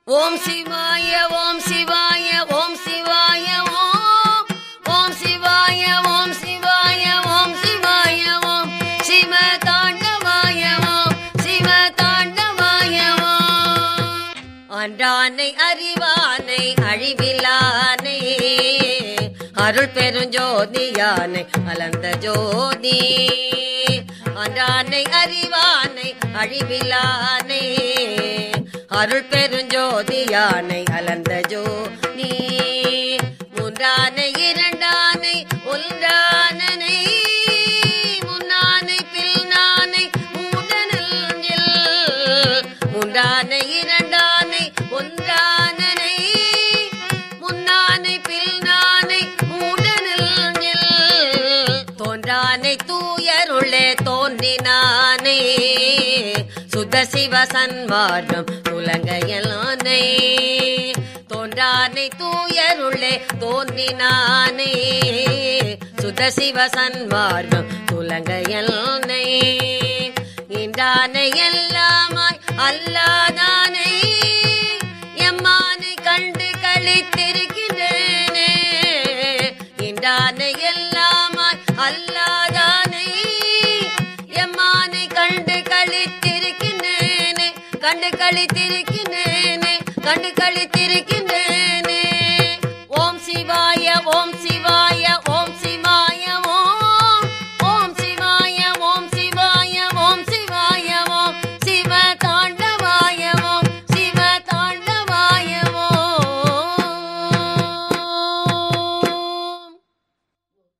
ஓம் சிவாய ஓம் சிவாய ஓம் சிவாய ஓம் ஓம் சிவாய ஓம் சிவாய ஓம் சிவாய ஓம் சிவ தாண்டவாய ஓம் சிவ தாண்டவாய ஓம் ஆண்டானை அறிவானை அழிவிலானை அருள் பெருஞ்சோதியானை அலந்த ஜோதி ஆண்டானை அறிவானை அழிவிலானை அருள் பெருஞ்சோதியானை அலந்த ஜோதி மூன்றானை இரண்டானை ஒன்றானனை முன்னானை பின்னானை மூடனில் முன்றானை இரண்டானை ஒன்றானனை முன்னானை பின்னானை மூடனில் தோன்றானை தூயருளே தோன்றினானே சுத்த சிவ சன்மார்க்கம் உலங்கையலானை தோன்றானை தூயருளே தோன்றினானே சுத்த சிவ சன்மார்க்கம் உலங்கையலானை இன்றானை எல்லாமாய் அல்லாதானை எம்மானை கண்டு கழித்திருக்கின்றேனே இன்றானை எல்லாமாய் அல்லாதானை எம்மானை கண்டு கழித்திருக்கின்றேனே கண்டு கழித்திருக்கின்றேனே கண்டு கழித்திருக்கின்றேனே